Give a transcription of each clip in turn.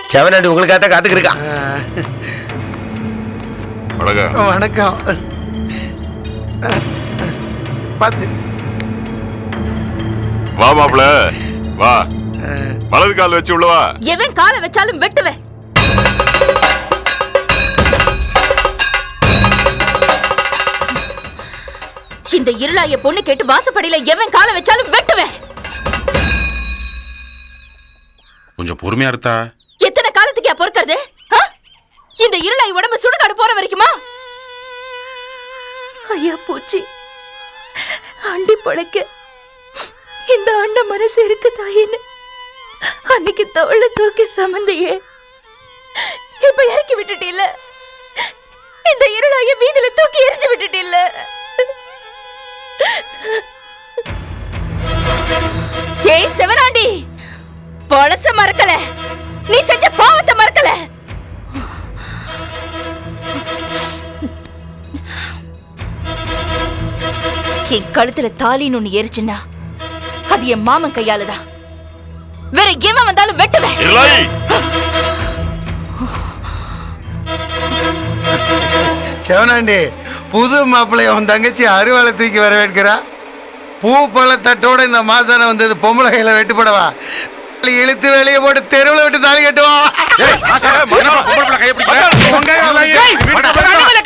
செவனாண்டி உங்களுக்காக தான் காத்துக்கிருக்கான் வணக்கம் வணக்கம் பார்த்து வா மாப்பிள வா வலது கால் வச்சு உள்ள வா எவன் காலை வச்சாலும் வெட்டுவேன் இந்த இருளாய பொண்ணு கேட்டு வாசப்படியில எவன் காலை வச்சாலும் வெட்டுவேன் கொஞ்சம் பொறுமையா இருத்தா எத்தனை காலத்துக்கு பொறுக்கிறது ஆ? இந்த இருளாய் உடம்பு சுடுகாடு போற வரைக்குமா ஐயா பூச்சி அண்டி பொழைக்க இந்த அண்ட மனசு இருக்கு தாயின்னு அன்னைக்கு தோல்ல தூக்கி சமந்தையே இப்ப இறக்கி விட்டுட்டில்ல இந்த இருளாய வீதியில தூக்கி எரிஞ்சு விட்டுட்டில்ல ஏய் சிவனாண்டி பழச மறக்கல நீ செஞ்ச பாவத்தை மறக்கல என் கழுத்துல தாலின்னு ஒண்ணு எரிச்சுன்னா அது என் மாமன் கையாலதான் வேற எவன் வந்தாலும் வெட்டுவேன் இருளாய் செவனாண்டி புது மாப்பிள்ளைய உன் தங்கச்சி அருவாளை தூக்கி வரவேற்கிறா பூ பழ தட்டோட இந்த மாசான வந்தது பொம்பளை கையில வெட்டுப்படவா இழுத்து வெளியே போட்டு தெருவில் விட்டு தாலி கட்டுவான் உங்க கையில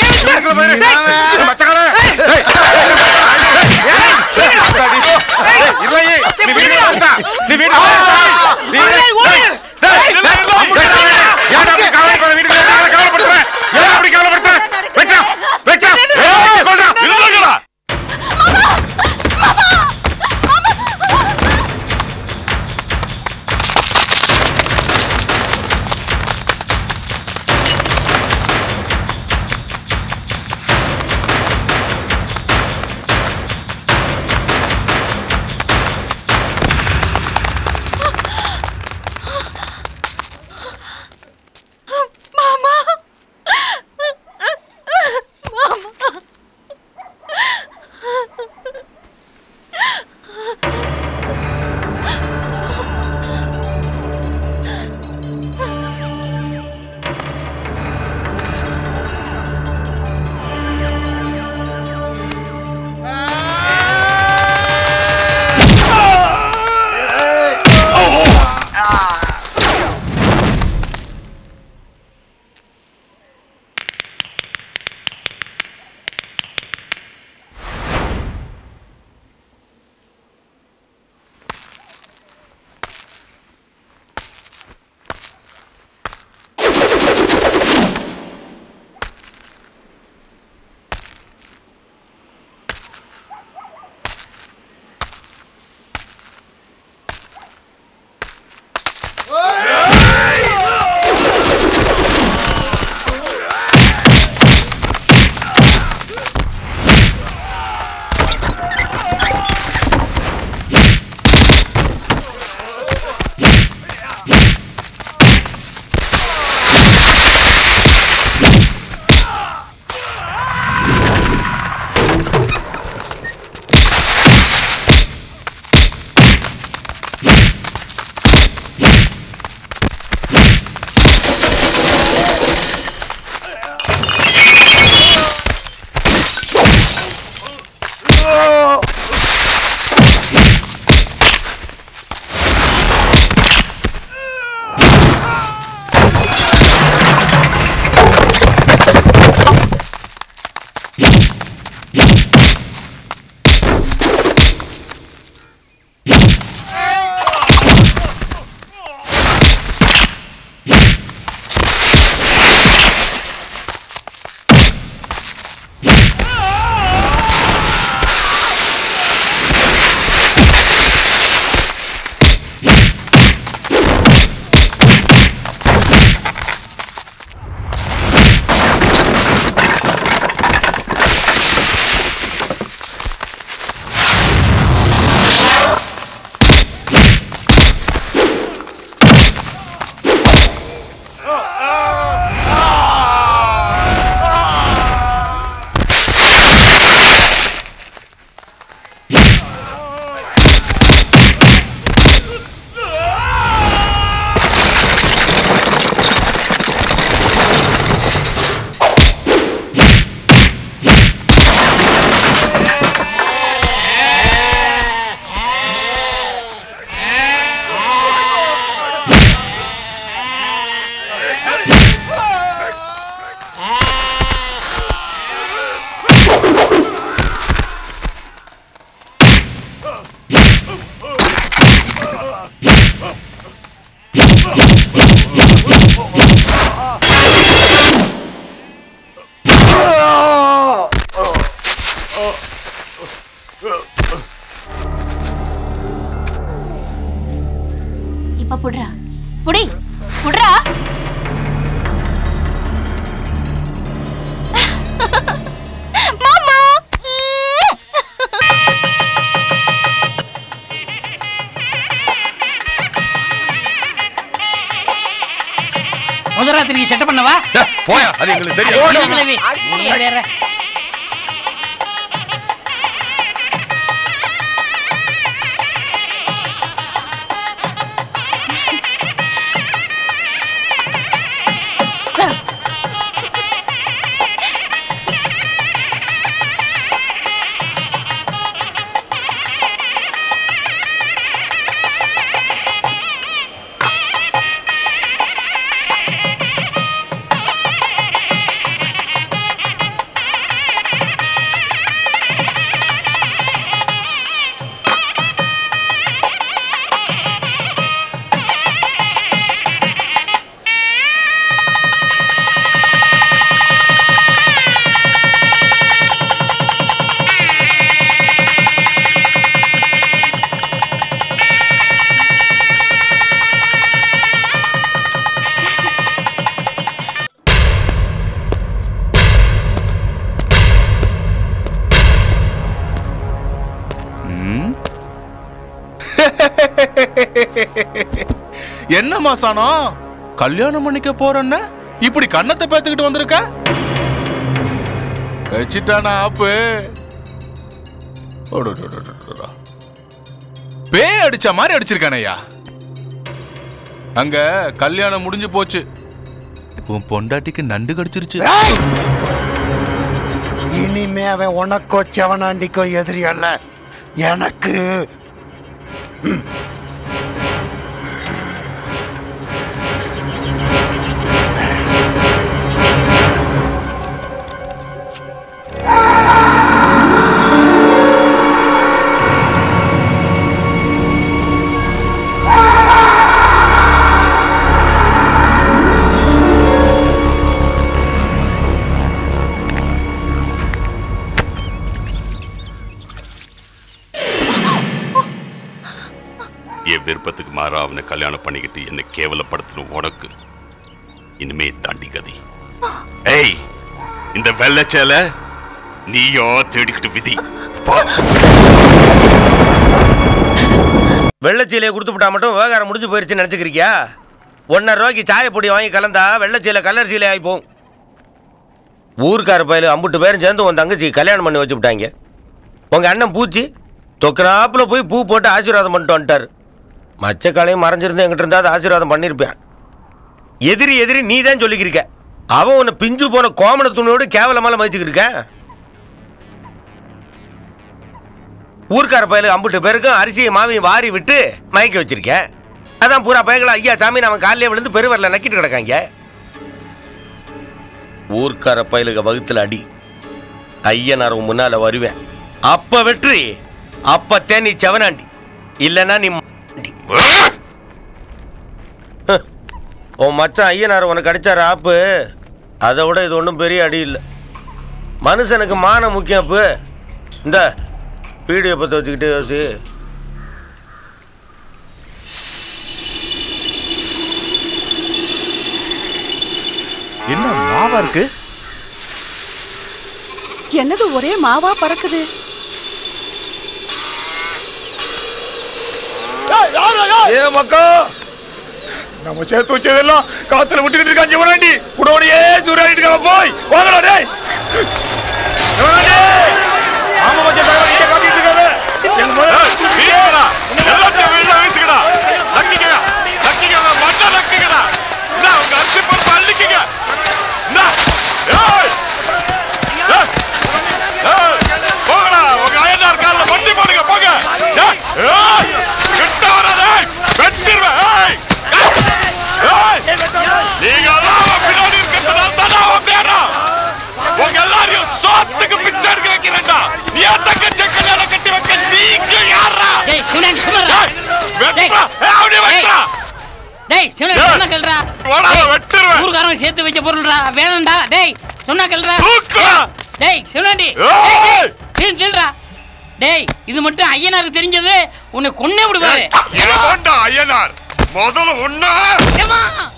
நாளைக்கு செட்டப் பண்ணவா டேய், போயா அது எங்களுக்கு தெரியும் அடி கிழவி. நீ வேற. என்ன மாசானோ கல்யாணம் பண்ணிக்க போறேன்ன இப்படி கண்ணத்தை பேத்துக்கிட்டு வந்திருக்க வச்சிட்டானா ஆப்பு அடடடடடடா. பேய் அடிச்ச மாதிரி அடிச்சிருக்கானய்யா அங்க கல்யாணம் முடிஞ்சு போச்சு உன் பொண்டாட்டிக்கு நண்டு கடிச்சிருச்சு ஏய்! இனிமே அவன் உனக்கோ செவனாண்டிக்கோ எதிரி அல்ல எனக்கு என் விருப்பத்துக்கு மாறா அவனை கல்யாணம் பண்ணிக்கிட்டு என்னை கேவலப்படுத்தணும் உனக்கு இனிமே தாண்டி கதி ஏய் இந்த வெள்ளச்சேலை நீயோ தேடிக்கிட்டு விதி போ. வெள்ளச்சீலையை கொடுத்துவிட்டா மட்டும் விவகாரம் முடிஞ்சு போயிருச்சுன்னு நினச்சிக்கிறியா ஒன்றரை ரூபாய்க்கு சாயப்பொடி வாங்கி கலந்தா வெள்ளச்சீலை கலர் சீலை ஆகிப்போம் ஊர்க்கார பயில அம்புட்டு பேரும் சேர்ந்து உன் தங்கச்சி கல்யாணம் பண்ணி வச்சு விட்டாங்க உங்கள் அண்ணன் பூச்சி தொக்கனாப்புல போய் பூ போட்டு ஆசீர்வாதம் பண்ணிட்டு வந்துட்டார் மச்சக்காலையும் மறைஞ்சிருந்து எங்கிட்ட இருந்தால் ஆசீர்வாதம் பண்ணியிருப்பேன் எதிரி எதிரி நீ தான் சொல்லிக்கிருக்க அவன் உன்னை பிஞ்சு போன கோமண துணியோடு கேவலமால மதிச்சுக்கிருக்க ஊர்க்கார பயலுக்கு அம்புட்டு பேருக்கும் அரிசியை மாவையும் வாரி விட்டு மயக்கி வச்சிருக்கேன் அதான் பூரா பயங்களா ஐயா சாமி அவன் காலையிலே விழுந்து பெருவரில் நக்கிட்டு கிடக்காங்க ஊர்க்கார பயலுக வகுத்துல அடி ஐயனார் உன் முன்னால வருவேன் அப்ப வெற்றி அப்பத்தே நீ செவனாண்டி இல்லைன்னா நீ மாண்டி. ஹ். உன் மச்சான் ஐயனார் உனக்கு அடிச்சார் ஆப்பு அதை விட இது ஒன்றும் பெரிய அடி இல்லை மனுஷனுக்கு மானம் முக்கியம் இப்போ இந்த வீடியோ பற்ற வச்சுக்கிட்டே யோசி என்ன மாவா இருக்கு என்னது ஒரே மாவா பறக்குது ஏ மக்கா நம்ம சேர்த்து வச்சதெல்லாம் காத்துல விட்டுக்கிட்டு இருக்கான் ஜீவனாண்டி உடனே சூறாடிட்டு இருக்கான் போய் வாங்கடா டேய் ஜீவனாண்டி ஆமா மச்சான் தகவல் இங்க காட்டிட்டு இருக்காரு எங்க முதல்ல ஏய், வீசுங்கடா. எல்லாத்தையும் வீணா வீசுங்கடா. நக்கிக்கங்க. நக்கிக்கங்க. மண்ணை நக்கிக்கங்கடா. இந்தா, உங்க அரிசி பருப்பு அள்ளிக்கங்க. இந்தா. ஏய். ஏய். ஏய். போங்கடா. உங்க அயனார் கால்ல வண்டி போடுங்க, போங்க. ஏய். ஏய். கிட்ட வராத, ஏய். வெட்டிருவேன், ஏய். ஏய். நீங்க எல்லாம் அவன் பின்னாடி இருக்கிறதுனால தானே அவன் பேரன். உங்க எல்லாரையும் சோத்துக்கு பிச்சை எடுக்க வைக்கிறேன்டா நீ என் தங்கச்சியை கல்யாணம் கட்டி வைக்க நீங்க யாரா டேய் சிவனாண்டி சும்மாடா. வெட்டுறா ஏய், அப்படியே வெட்டுறா டேய் சிவனாண்டி ஏய். சொன்னா கேளுடா. ஓடாத, டேய், வெட்டுருவேன். ஊர்க்காரன் சேர்த்து வச்ச பொருள்டா வேணாம்டா டேய் சொன்னா கேளுடா தூக்குடா. டேய், டேய் சிவனாண்டி ஏய். டேய், டேய், நில், நில்றா டேய் இது மட்டும் ஐயனாருக்கு தெரிஞ்சது உன்னை கொன்னே விடுவாரு ஏய், இவன்டா ஐயனார் முதல்ல உன்ன ஏம்மா